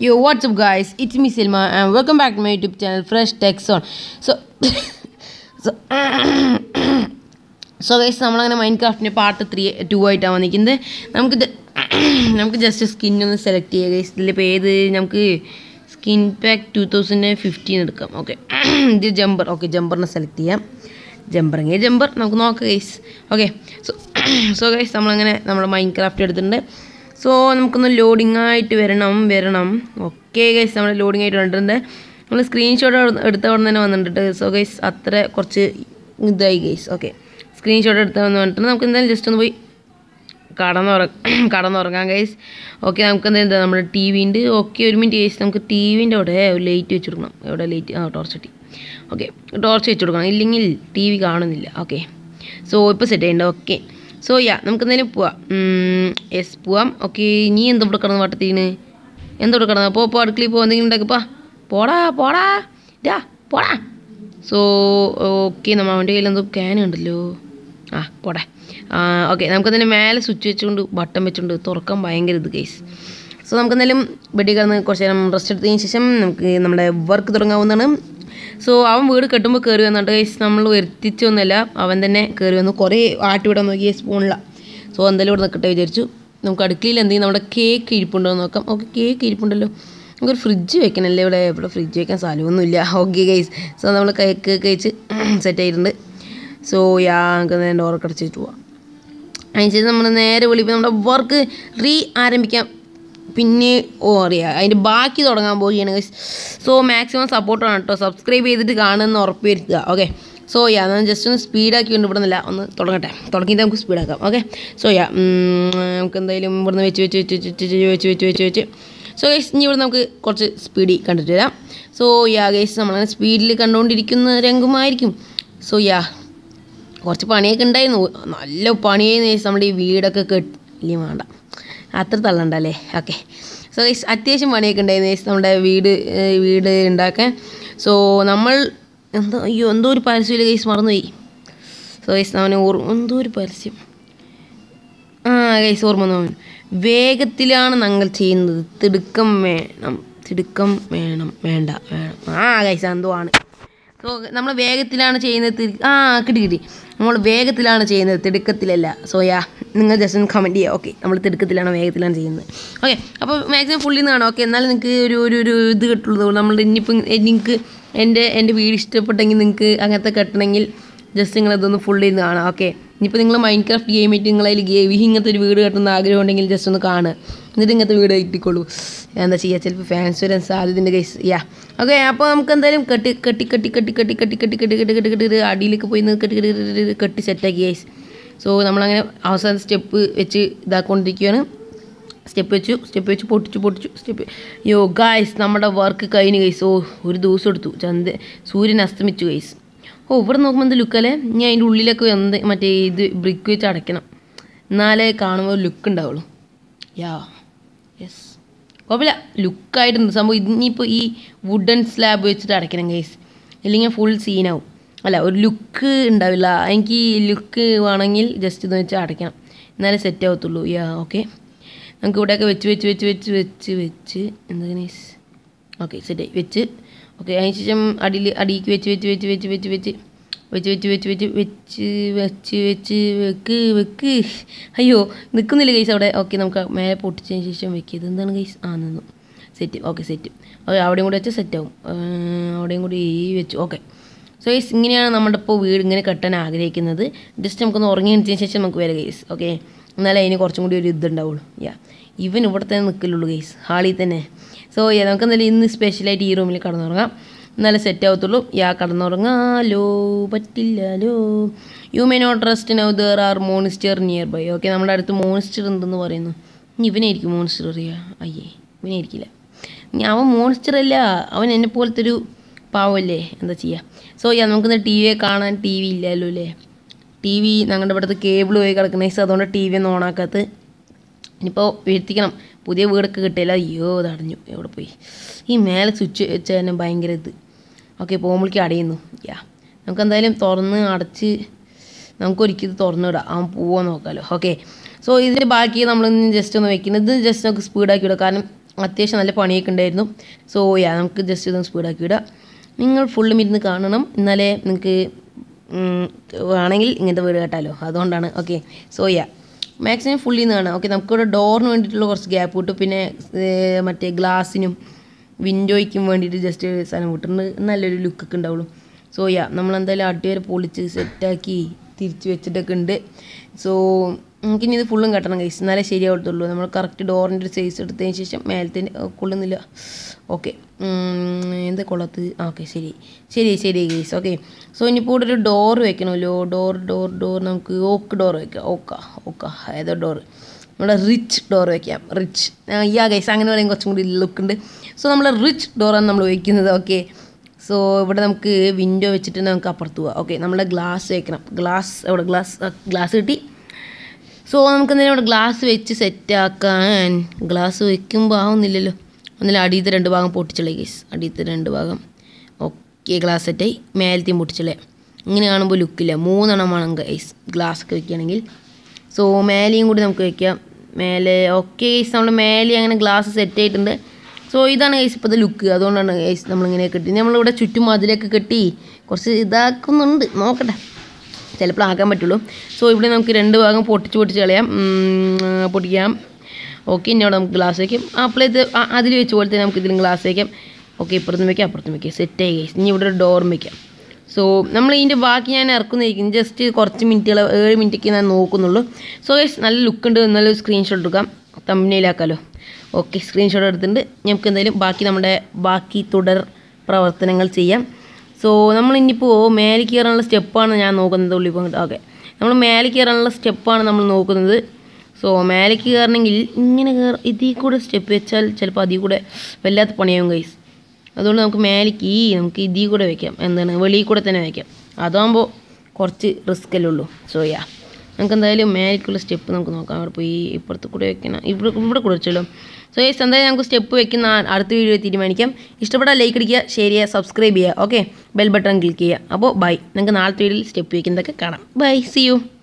Yo, what's up, guys? It's me, Silma, and welcome back to my YouTube channel, Fresh Tech Zone. So, so, so guys നമ്മളങ്ങനെ മൈൻഡ് ക്രാഫ്റ്റിൻ്റെ part three two ആയിട്ടാണ് വന്നിരിക്കുന്നത് നമുക്ക് ഇത് നമുക്ക് ജസ്റ്റ് സ്കിൻ ഒന്ന് സെലക്ട് ചെയ്യുക ഗൈസ് ഇതിലിപ്പോൾ ഏത് നമുക്ക് skin pack two thousand fifteen എടുക്കാം ഓക്കെ ഇത് ജമ്പർ ഓക്കെ ജമ്പറിനെ സെലക്ട് ചെയ്യാം ജമ്പറെങ്കിൽ ജമ്പർ നമുക്ക് നോക്കാം guys okay so so guys നമ്മളങ്ങനെ നമ്മുടെ മൈൻഡ് ക്രാഫ്റ്റ് എടുത്തിട്ടുണ്ട് സോ നമുക്കൊന്ന് ലോഡിംഗ് ആയിട്ട് വരണം വരണം ഓക്കെ ഗൈസ് നമ്മൾ ലോഡിംഗ് ആയിട്ട് വന്നിട്ടുണ്ട് നമ്മൾ സ്ക്രീൻഷോട്ട് എടുത്ത ഉടനെ തന്നെ വന്നിട്ടുണ്ട് സോ ഗൈസ് അത്ര കുറച്ച് ഇതായി ഗൈസ് ഓക്കെ സ്ക്രീൻഷോട്ട് എടുത്ത് വന്ന് പറഞ്ഞിട്ട് നമുക്ക് എന്തായാലും ജസ്റ്റ് ഒന്ന് പോയി കടന്നുറ കടന്നുറങ്ങാം ഗൈസ് ഓക്കെ നമുക്ക് എന്താ നമ്മുടെ ടി വി ഉണ്ട് ഓക്കെ ഒരു മിനിറ്റ് ഗൈസ് നമുക്ക് ടി വിൻ്റെ അവിടെ ഒരു ലൈറ്റ് വെച്ച് കൊടുക്കണം എവിടെ ലൈറ്റ് ആ ടോർച്ച് കിട്ടി ഓക്കെ ടോർച്ച് വെച്ച് കൊടുക്കണം ഇല്ലെങ്കിൽ ടി വി കാണുന്നില്ല ഓക്കെ സോ ഇപ്പോൾ സെറ്റ് ചെയ്യണ്ട ഓക്കെ സോ യാ നമുക്ക് എന്തായാലും പോവാം യെസ് പോവാം ഓക്കെ നീ എന്താ ഇവിടെ കിടന്ന് വട്ടത്തിന് എന്താ ഇവിടെ കിടന്ന് അപ്പോൾ ഇപ്പോൾ അടുക്കളയിൽ പോകുക എന്തെങ്കിലും ഉണ്ടാക്കപ്പാ പോടാ പോടാ ഡാ പോടാ സോ ഓക്കെ നമ്മൾ അവൻ്റെ കയ്യിൽ എന്തോ ക്യാൻ ഉണ്ടല്ലോ ആ പോടെ ഓക്കെ നമുക്ക് എന്തായാലും മേലെ സ്വിച്ച് വെച്ചുകൊണ്ട് ബട്ടൺ വെച്ചുകൊണ്ട് തുറക്കാൻ ഭയങ്കര ഇത് കേസ് സോ നമുക്ക് എന്തായാലും ബെഡിൽ കിടന്ന് കുറച്ച് നേരം റെസ്റ്റ് എടുത്തതിന് ശേഷം നമുക്ക് നമ്മുടെ വർക്ക് തുടങ്ങാവുന്നതാണ് സോ അവൻ വീട് കെട്ടുമ്പോൾ കയറി വന്നിട്ട് കേസ് നമ്മൾ വരുത്തിച്ചൊന്നുമല്ല അവൻ തന്നെ കയറി വന്നു കുറേ ആട്ടിവിടാൻ നോക്കി സ്പൂണില സോ എന്തായാലും ഇവിടെ നിൽക്കട്ടെ വിചാരിച്ചു നമുക്ക് അടുക്കളയിൽ എന്തെങ്കിലും നമ്മുടെ കേക്ക് ഇരിപ്പുണ്ടോ എന്ന് നോക്കാം ഓക്കെ കേക്ക് ഇരിപ്പുണ്ടല്ലോ നമുക്കൊരു ഫ്രിഡ്ജ് വെക്കണല്ലേ ഇവിടെ ഇവിടെ ഫ്രിഡ്ജ് വെക്കാൻ സ്ഥലമൊന്നുമില്ല ഓക്കെ ഗൈസ് സോ നമ്മൾ കേക്ക് കഴിച്ച് സെറ്റ് ആയിട്ടുണ്ട് സോ യാ നമുക്ക് നേരെ ഡോറക്കടച്ചിട്ട് പോവാം അതിനുശേഷം നമ്മൾ നേരെ വിളിപ്പോൾ നമ്മുടെ വർക്ക് റീ ആരംഭിക്കാം പിന്നെ ഓ അറിയാം അതിൻ്റെ ബാക്കി തുടങ്ങാൻ പോവുകയാണ് ഗൈസ് സോ മാക്സിമം സപ്പോർട്ടാണ് കേട്ടോ സബ്സ്ക്രൈബ് ചെയ്തിട്ട് കാണുമെന്ന് ഉറപ്പ് വരുത്തുക ഓക്കെ സോ യാ ഞാൻ ജസ്റ്റ് ഒന്ന് സ്പീഡാക്കി കൊണ്ട് ഇവിടെ നിന്നില്ല ഒന്ന് തുടങ്ങട്ടെ തുടങ്ങിയിട്ട് നമുക്ക് സ്പീഡാക്കാം ഓക്കെ സോ യാ നമുക്ക് എന്തായാലും ഇവിടുന്ന് വെച്ച് വെച്ച് വെച്ച് വെച്ച് വെച്ച് വെച്ച് വെച്ച് വെച്ച് സോ ഗൈസ് ഇനി ഇവിടെ നമുക്ക് കുറച്ച് സ്പീഡിൽ കണ്ടിട്ട് വരാം സോ യാ ഗൈസ് നമ്മളങ്ങനെ സ്പീഡിൽ കണ്ടുകൊണ്ടിരിക്കുന്ന രംഗമായിരിക്കും സോ യാ കുറച്ച് പണിയൊക്കെ ഉണ്ടായിരുന്നു നല്ല പണിയായിരുന്നു ഗൈസ് നമ്മുടെ ഈ വീടൊക്കെ കെട്ടി ഇല്ലേ വേണ്ട അത്ര തള്ളണ്ടല്ലേ ഓക്കെ സോ ഗൈസ് അത്യാവശ്യം പണിയൊക്കെ ഉണ്ടായിരുന്നു ഗൈസ് നമ്മുടെ വീട് വീട് ഉണ്ടാക്കാൻ സോ നമ്മൾ എന്തോ അയ്യോ എന്തോ ഒരു പരസ്യമില്ല ഗൈസ് മറന്നുപോയി സോ ഗൈസ് അവന് ഓർമ്മ എന്തോ ഒരു പരസ്യം ആ ഗൈസ് ഓർമ്മ വന്നു വേഗത്തിലാണ് ഞങ്ങൾ ചെയ്യുന്നത് തിടുക്കം വേണം തിടുക്കം വേണം വേണ്ട വേണം ആ ഗൈസ് എന്തോ ആണ് സോ നമ്മൾ വേഗത്തിലാണ് ചെയ്യുന്നത് തിരി ആ കിട്ടി കിട്ടി നമ്മൾ വേഗത്തിലാണ് ചെയ്യുന്നത് തിടുക്കത്തിലല്ല സോ യാ നിങ്ങൾ ജസ്റ്റ് ഒന്ന് കമൻറ്റ് ചെയ്യുക ഓക്കെ നമ്മൾ തിടുക്കത്തിലാണ് വേഗത്തിലാണ് ചെയ്യുന്നത് ഓക്കെ അപ്പോൾ മാക്സിമം ഫുള്ളിൽ നിന്ന് കാണാം ഓക്കെ എന്നാലും നിങ്ങൾക്ക് ഒരു ഒരു ഒരു ഇത് കിട്ടുള്ളൂ നമ്മൾ ഇനിയിപ്പോൾ നിങ്ങൾക്ക് എൻ്റെ എൻ്റെ വീട് ഇഷ്ടപ്പെട്ടെങ്കിൽ നിങ്ങൾക്ക് അങ്ങനത്തെ കെട്ടണമെങ്കിൽ ജസ്റ്റ് നിങ്ങളിതൊന്ന് ഫുള്ളിൽ നിന്ന് കാണാം ഓക്കെ ഇനിയിപ്പോൾ നിങ്ങൾ മൈൻഡ് ക്രാഫ്റ്റ് ഗെയിം ആയിട്ട് നിങ്ങളതിൽ ഗെയിം ഇങ്ങനത്തെ ഒരു വീട് കെട്ടുന്ന ആഗ്രഹം ഉണ്ടെങ്കിൽ ജസ്റ്റ് ഒന്ന് കാണുക എന്നിട്ട് ഇങ്ങനത്തെ വീട് കിട്ടിക്കോളൂ എന്താ ചെയ്യുക ചിലപ്പോൾ ഫാൻസ് വരാൻ സാധ്യതയുണ്ട് ഗൈസ് യാ ഓക്കെ അപ്പോൾ നമുക്ക് എന്തായാലും കെട്ടി കെട്ടി കെട്ടി കെട്ടി കെട്ടി കെട്ടി കെട്ടി കെട്ടി കെട്ടി കെട്ടി കെട്ടി അടിയിലേക്ക് പോയി നിന്ന് കെട്ടി കെട്ടി കെട്ടി കെട്ടി സെറ്റാക്കി ഗൈസ് സോ നമ്മളങ്ങനെ അവസാന സ്റ്റെപ്പ് വെച്ച് ഇതാക്കൊണ്ടിരിക്കുകയാണ് സ്റ്റെപ്പ് വെച്ചു സ്റ്റെപ്പ് വെച്ച് പൊട്ടിച്ചു പൊട്ടിച്ചു സ്റ്റെപ്പ് യോ ഗായ്സ് നമ്മുടെ വർക്ക് കഴിഞ്ഞ് ഗൈസ് ഓ ഒരു ദിവസം എടുത്തു ചന്ത സൂര്യൻ അസ്തമിച്ചു ഗൈസ് ഓ ഇവിടെ നോക്കുമ്പോൾ എന്ത് ലുക്കല്ലേ ഇനി അതിൻ്റെ ഉള്ളിലൊക്കെ എന്ത് മറ്റേ ഇത് ബ്രിക്ക് വെച്ച് അടയ്ക്കണം എന്നാലേ കാണുമ്പോൾ ലുക്ക് ഉണ്ടാവുള്ളൂ യാ യെസ് കുഴപ്പമില്ല ലുക്കായിട്ടുണ്ട് സംഭവം ഇനിയിപ്പോൾ ഈ വുഡൻ സ്ലാബ് വെച്ചിട്ട് അടയ്ക്കണം ഗൈസ് ഇല്ലെങ്കിൽ ഫുൾ സീനാവും അല്ല ഒരു ലുക്ക് ഉണ്ടാവില്ല എനിക്ക് ലുക്ക് വേണമെങ്കിൽ ജസ്റ്റ് ഇത് വെച്ച് അടയ്ക്കണം എന്നാലേ സെറ്റ് ആവത്തുള്ളൂ യാ ഓക്കെ നമുക്ക് ഇവിടെയൊക്കെ വെച്ച് വെച്ച് വെച്ച് വെച്ച് വെച്ച് വെച്ച് എന്താ ഗൈസ് ഓക്കെ സെറ്റായി വെച്ച് ഓക്കെ അതിന് ശേഷം അടിയിൽ അടിയിലേക്ക് വെച്ച് വെച്ച് വെച്ച് വെച്ച് വെച്ച് വെച്ച് വെച്ച് വെച്ച് വെച്ച് വെച്ച് വെച്ച് വെച്ച് വെച്ച് വെക്ക് വെക്ക് അയ്യോ നിൽക്കുന്നില്ല ഗൈസ് അവിടെ ഓക്കെ നമുക്ക് മേലെ പൊട്ടിച്ചതിന് ശേഷം വെക്കുക ഇതെന്താണ് ഗൈസ് ആ നിന്നു സെറ്റ് ഓക്കെ സെറ്റ് ഓക്കെ അവിടെയും കൂടി വെച്ച് സെറ്റ് ആവും അവിടെയും കൂടി വെച്ചു ഓക്കെ സോ ഗൈസ് ഇങ്ങനെയാണ് നമ്മുടെ ഇപ്പോൾ വീട് ഇങ്ങനെ കെട്ടാൻ ആഗ്രഹിക്കുന്നത് ജസ്റ്റ് നമുക്കൊന്ന് ഉറങ്ങി എണീച്ചതിന് ശേഷം നമുക്ക് വരാം ഗൈസ് ഓക്കെ എന്നാലേ അതിന് കുറച്ചും കൂടി ഒരു ഇതുണ്ടാവുള്ളൂ യാ ഇവൻ ഇവിടെ തന്നെ നിൽക്കലുള്ളൂ ഗൈസ് ഹാളിൽ തന്നെ സോ യാ നമുക്ക് എന്തായാലും ഇന്ന് സ്പെഷ്യലായിട്ട് ഈ റൂമിൽ കടന്നുറങ്ങാം എന്നാലേ സെറ്റ് ആവത്തുള്ളൂ യാ കടന്നുറങ്ങാലോ പറ്റില്ലല്ലോ you may not rest now there are monster near by okay നമ്മുടെ അടുത്ത് മോണിസ്റ്റർ ഉണ്ടെന്ന് പറയുന്നു ഇനി ഇവനായിരിക്കും മോണിസ്റ്റർ അറിയുക അയ്യേ ഇവനായിരിക്കില്ല ഇനി അവൻ മോണിസ്റ്റർ അല്ല അവൻ എന്നെ പോലത്തെ ഒരു പാവമല്ലേ എന്താ ചെയ്യുക സോ യാ നമുക്കിന്ന് ടി വിയെ കാണാൻ ടി വി ഇല്ലല്ലോ അല്ലേ ടി വി ഞങ്ങളുടെ ഇവിടുത്തെ കേബിൾ പോയി കിടക്കുന്ന അതുകൊണ്ട് ടി വി ഒന്നും ഓണാക്കാത്ത ഇനിയിപ്പോൾ വീഴ്ത്തിക്കണം പുതിയ വീടൊക്കെ കിട്ടിയില്ല അയ്യോ തടഞ്ഞു എവിടെ പോയി ഈ മേലെ സ്വിച്ച് വെച്ച തന്നെ ഭയങ്കര ഇത് ഓക്കെ പോകുമ്പോഴേക്കും അടയുന്നു യാ നമുക്ക് എന്തായാലും തുറന്ന് അടച്ച് നമുക്ക് ഒരിക്കലും തുറന്നിടാം അവൻ പോവാൻ നോക്കാമല്ലോ ഓക്കെ സോ ഇതിൻ്റെ ബാക്കി നമ്മൾ ജസ്റ്റ് ഒന്ന് വെക്കുന്നത് ഇത് ജസ്റ്റ് നമുക്ക് സ്പീഡാക്കി വിടാം കാരണം അത്യാവശ്യം നല്ല പണിയൊക്കെ ഉണ്ടായിരുന്നു സോ യാ നമുക്ക് ജസ്റ്റ് ഇതൊന്ന് സ്പീഡാക്കി വിടാം നിങ്ങൾ ഫുള്ളും ഇരുന്ന് കാണണം എന്നാലേ നിങ്ങൾക്ക് ഉം, വേണമെങ്കിൽ ഇങ്ങനത്തെ വീട് കേട്ടാലോ അതുകൊണ്ടാണ് okay so yeah maximum fully നിന്ന് കാണാം ഓക്കെ നമുക്കിവിടെ ഡോറിന് വേണ്ടിയിട്ടുള്ള കുറച്ച് ഗ്യാപ്പ് കിട്ടും പിന്നെ ഏർ, മറ്റേ ഗ്ലാസ്സിനും വിൻഡോയ്ക്കും വേണ്ടിയിട്ട് ജസ്റ്റ് ഒരു സ്ഥലം വിട്ടിട്ടുണ്ട് നല്ലൊരു ലുക്കൊക്കെ ഉണ്ടാവുള്ളൂ സോ യാ നമ്മളെന്തായാലും അടിവരെ പൊളിച്ച് സെറ്റാക്കി തിരിച്ച് വെച്ചിട്ടൊക്കെ ഉണ്ട് സോ നമുക്കിനി ഇത് ഫുള്ളും കെട്ടണം കൈസ് എന്നാലേ ശരിയാവത്തുള്ളൂ നമ്മൾ കറക്റ്റ് ഡോറിൻ്റെ ഒരു സൈസ് എടുത്തതിന് ശേഷം മേലത്തെ കൊള്ളുന്നില്ല ഓക്കെ എന്താ കൊള്ളത്ത് ഓക്കെ ശരി ശരി ശരി ഗൈസ് ഓക്കെ സോ ഇനിയിപ്പോൾ ഇവിടെ ഒരു ഡോർ വെക്കണമല്ലോ ഡോർ ഡോർ ഡോർ നമുക്ക് ഓക്ക് ഡോർ വെക്കാം ഓക്ക ഓക്ക ഏതോ ഡോർ നമ്മുടെ റിച്ച് ഡോർ വെക്കാം റിച്ച് യാ ഗൈസ് അങ്ങനെ പറയുമ്പോൾ കുറച്ചും കൂടി ലുക്ക് ഉണ്ട് സോ നമ്മൾ റിച്ച് ഡോറാണ് നമ്മൾ വയ്ക്കുന്നത് ഓക്കെ സോ ഇവിടെ നമുക്ക് വിൻഡോ വെച്ചിട്ട് നമുക്ക് അപ്പുറത്ത് പോവാം ഓക്കെ നമ്മുടെ ഗ്ലാസ് വെക്കണം ഗ്ലാസ് അവിടെ ഗ്ലാസ് ഗ്ലാസ് കിട്ടി സോ നമുക്ക് എന്തെങ്കിലും ഇവിടെ ഗ്ലാസ് വെച്ച് സെറ്റാക്കാൻ ഗ്ലാസ് വെക്കുമ്പോൾ ആവുന്നില്ലല്ലോ ഒന്നില്ല അടിയത്തെ രണ്ട് ഭാഗം പൊട്ടിച്ചളേ ഗൈസ് അടിയത്തെ രണ്ട് ഭാഗം ഓക്കെ ഗ്ലാസ് സെറ്റായി മേലത്തെയും പൊട്ടിച്ചളേ ഇങ്ങനെ കാണുമ്പോൾ ലുക്കില്ല മൂന്നെണ്ണം വേണം ഗൈസ് ഗ്ലാസ് ഒക്കെ വെക്കുകയാണെങ്കിൽ സോ മേലെയും കൂടി നമുക്ക് വെക്കാം മേലെ ഓക്കെ ഗൈസ് നമ്മൾ മേലെ അങ്ങനെ ഗ്ലാസ് സെറ്റ് ആയിട്ടുണ്ട് സോ ഇതാണ് ഗൈസ് ഇപ്പോഴത്തെ ലുക്ക് അതുകൊണ്ടാണ് ഗൈസ് നമ്മളിങ്ങനെ കെട്ടി നമ്മളിവിടെ ചുറ്റും മതിലൊക്കെ കെട്ടി കുറച്ച് ഇതാക്കുന്നുണ്ട് നോക്കട്ടെ ചിലപ്പോൾ ആക്കാൻ പറ്റുള്ളൂ സോ ഇവിടെ നമുക്ക് രണ്ട് ഭാഗം പൊട്ടിച്ച് പൊട്ടിച്ച് കളയാം ഉം, പൊട്ടിക്കാം ഓക്കെ ഇനി അവിടെ നമുക്ക് ഗ്ലാസ് വയ്ക്കാം അപ്പോഴത്തെ അതിൽ വെച്ച് പോലെ തന്നെ നമുക്ക് ഇതിലും ഗ്ലാസ് വയ്ക്കാം ഓക്കെ ഇപ്പുറത്തും വയ്ക്കാം അപ്പുറത്തും വയ്ക്കാം സെറ്റായി ഗൈസ് ഇനി ഇവിടെ ഒരു ഡോറും വയ്ക്കാം സോ നമ്മൾ ഇതിൻ്റെ ബാക്കി ഞാൻ ഇറക്കുന്നതായിരിക്കും ജസ്റ്റ് കുറച്ച് മിനിറ്റുകൾ ഏഴ് മിനിറ്റൊക്കെ ഞാൻ നോക്കുന്നുള്ളൂ സോ ഗൈസ് നല്ല ലുക്ക് ഉണ്ട് നല്ലൊരു സ്ക്രീൻഷോട്ട് എടുക്കാം തമ്മിലാക്കാമല്ലോ ഓക്കെ സ്ക്രീൻഷോട്ട് എടുത്തിട്ടുണ്ട് നമുക്ക് എന്തായാലും ബാക്കി നമ്മുടെ ബാക്കി തുടർ പ്രവർത്തനങ്ങൾ ചെയ്യാം സോ നമ്മൾ ഇനിയിപ്പോൾ മേലെ കയറാനുള്ള സ്റ്റെപ്പാണ് ഞാൻ നോക്കുന്നത് ഉള്ളി ഇപ്പോൾ ഓക്കെ നമ്മൾ മേലെ കയറാനുള്ള സ്റ്റെപ്പാണ് നമ്മൾ നോക്കുന്നത് സോ മേലേക്ക് കയറണമെങ്കിൽ ഇങ്ങനെ കയറ ഇതിൽ കൂടെ സ്റ്റെപ്പ് വെച്ചാൽ ചിലപ്പോൾ അതിൽ കൂടെ വല്ലാത്ത പണിയാവും ഗൈസ് അതുകൊണ്ട് നമുക്ക് മേലേക്ക് നമുക്ക് ഇതിൽ കൂടെ വെക്കാം എന്താണ് വെളിയിൽ കൂടെ തന്നെ വെക്കാം അതാകുമ്പോൾ കുറച്ച് റിസ്ക് അല്ലേ ഉള്ളൂ സോ യാ നമുക്ക് എന്തായാലും മേലേക്കുള്ള സ്റ്റെപ്പ് നമുക്ക് നോക്കാം അവിടെ പോയി ഇപ്പുറത്ത് കൂടെ വെക്കണം ഇവിടെ ഇവിടെ കൂടെ വെച്ചല്ലോ സോ യെസ് എന്തായാലും നമുക്ക് സ്റ്റെപ്പ് വെക്കുന്ന അടുത്ത വീഡിയോ തീരുമാനിക്കാം ഇഷ്ടപ്പെട്ടാൽ ലൈക്ക് അടിക്കുക ഷെയർ ചെയ്യുക സബ്സ്ക്രൈബ് ചെയ്യുക ഓക്കെ ബെൽ ബട്ടൺ ക്ലിക്ക് ചെയ്യുക അപ്പോൾ ബൈ നിങ്ങൾക്ക് നാളത്തെ വീഡിയോയിൽ സ്റ്റെപ്പ് വെക്കുന്നതൊക്കെ കാണാം ബൈ സി യു